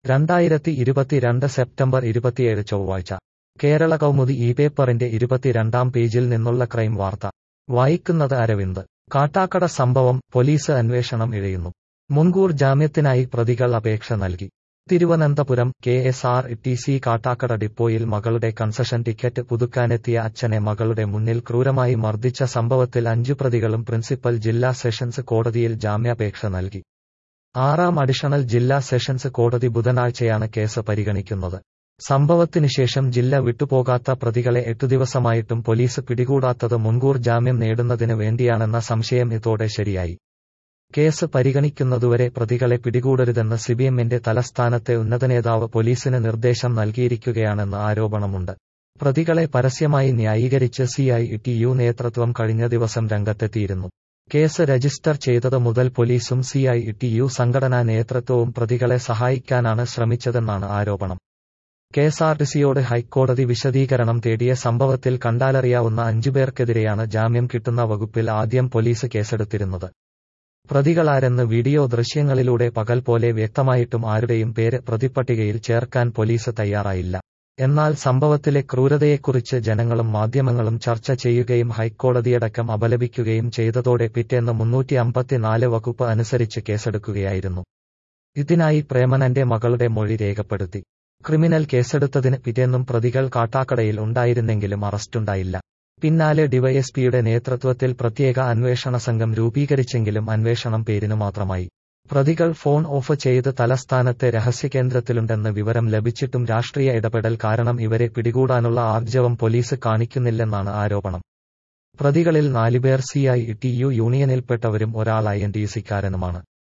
രണ്ടായിരത്തി ഇരുപത്തിരണ്ട് സെപ്റ്റംബർ ഇരുപത്തിയേഴ് ചൊവ്വാഴ്ച കേരള കൗമുദി ഈ പേപ്പറിന്റെ ഇരുപത്തിരണ്ടാം പേജിൽ നിന്നുള്ള ക്രൈം വാർത്ത വായിക്കുന്നത് അരവിന്ദ് കാട്ടാക്കട സംഭവം പോലീസ് അന്വേഷണം ഇഴയുന്നു മുൻകൂർ ജാമ്യത്തിനായി പ്രതികൾ അപേക്ഷ നൽകി Thiruvananthapuram K S R T C Kattakkada ഡിപ്പോയിൽ മകളുടെ കൺസഷൻ ടിക്കറ്റ് പുതുക്കാനെത്തിയ അച്ഛനെ മകളുടെ മുന്നിൽ ക്രൂരമായി മർദ്ദിച്ച സംഭവത്തിൽ അഞ്ചു പ്രതികളും പ്രിൻസിപ്പൽ ജില്ലാ സെഷൻസ് കോടതിയിൽ ജാമ്യാപേക്ഷ നൽകി ആറാം അഡീഷണൽ ജില്ലാ സെഷൻസ് കോടതി ബുധനാഴ്ചയാണ് കേസ് പരിഗണിക്കുന്നത് സംഭവത്തിനുശേഷം ജില്ല വിട്ടുപോകാത്ത പ്രതികളെ എട്ടു ദിവസമായിട്ടും പോലീസ് പിടികൂടാത്തത് മുൻകൂർ ജാമ്യം നേടുന്നതിന് വേണ്ടിയാണെന്ന സംശയം ഇതോടെ ശരിയായി കേസ് പരിഗണിക്കുന്നതുവരെ പ്രതികളെ പിടികൂടരുതെന്ന് സിബിഎമ്മിന്റെ തലസ്ഥാനത്തെ ഉന്നതനേതാവ് പോലീസിന് നിർദ്ദേശം നൽകിയിരിക്കുകയാണെന്ന് ആരോപണമുണ്ട് പ്രതികളെ പരസ്യമായി ന്യായീകരിച്ച് സിഐ ടി യു നേതൃത്വം കഴിഞ്ഞ ദിവസം രംഗത്തെത്തിയിരുന്നു കേസ് രജിസ്റ്റർ ചെയ്തത് മുതൽ പോലീസും സിഐ ടി യു സംഘടനാ നേതൃത്വവും പ്രതികളെ സഹായിക്കാനാണ് ശ്രമിച്ചതെന്നാണ് ആരോപണം കെഎസ്ആർടിസിയോട് ഹൈക്കോടതി വിശദീകരണം തേടിയ സംഭവത്തിൽ കണ്ടാലറിയാവുന്ന അഞ്ചുപേർക്കെതിരെയാണ് ജാമ്യം കിട്ടുന്ന വകുപ്പിൽ ആദ്യം പോലീസ് കേസെടുത്തിരുന്നത് പ്രതികളാരെന്ന് വീഡിയോ ദൃശ്യങ്ങളിലൂടെ പകൽ പോലെ വ്യക്തമായിട്ടും ആരുടെയും പേര് പ്രതിപ്പട്ടികയിൽ ചേർക്കാൻ പോലീസ് തയ്യാറായില്ല എന്നാൽ സംഭവത്തിലെ ക്രൂരതയെക്കുറിച്ച് ജനങ്ങളും മാധ്യമങ്ങളും ചർച്ച ചെയ്യുകയും ഹൈക്കോടതിയടക്കം അപലപിക്കുകയും ചെയ്തതോടെ പിറ്റേന്ന് മുന്നൂറ്റി അമ്പത്തിനാല് വകുപ്പ് അനുസരിച്ച് കേസെടുക്കുകയായിരുന്നു ഇതിനായി പ്രേമനന്റെ മകളുടെ മൊഴി രേഖപ്പെടുത്തി ക്രിമിനൽ കേസെടുത്തതിന് പിറ്റേന്നും പ്രതികൾ കാട്ടാക്കടയിൽ ഉണ്ടായിരുന്നെങ്കിലും അറസ്റ്റുണ്ടായില്ല പിന്നാലെ ഡിവൈഎസ്പിയുടെ നേതൃത്വത്തിൽ പ്രത്യേക അന്വേഷണ സംഘം രൂപീകരിച്ചെങ്കിലും അന്വേഷണം പേരിനു മാത്രമായി പ്രതികൾ ഫോൺ ഓഫ് ചെയ്ത് തലസ്ഥാനത്തെ രഹസ്യകേന്ദ്രത്തിലുണ്ടെന്ന് വിവരം ലഭിച്ചിട്ടും രാഷ്ട്രീയ ഇടപെടൽ കാരണം ഇവരെ പിടികൂടാനുള്ള ആർജവം പോലീസ് കാണിക്കുന്നില്ലെന്നാണ് ആരോപണം പ്രതികളിൽ നാലുപേർ സിഐ ടി യു യൂണിയനിൽപ്പെട്ടവരും ഒരാൾ ഐ എൻ ടി സിക്കാരനുമാണ്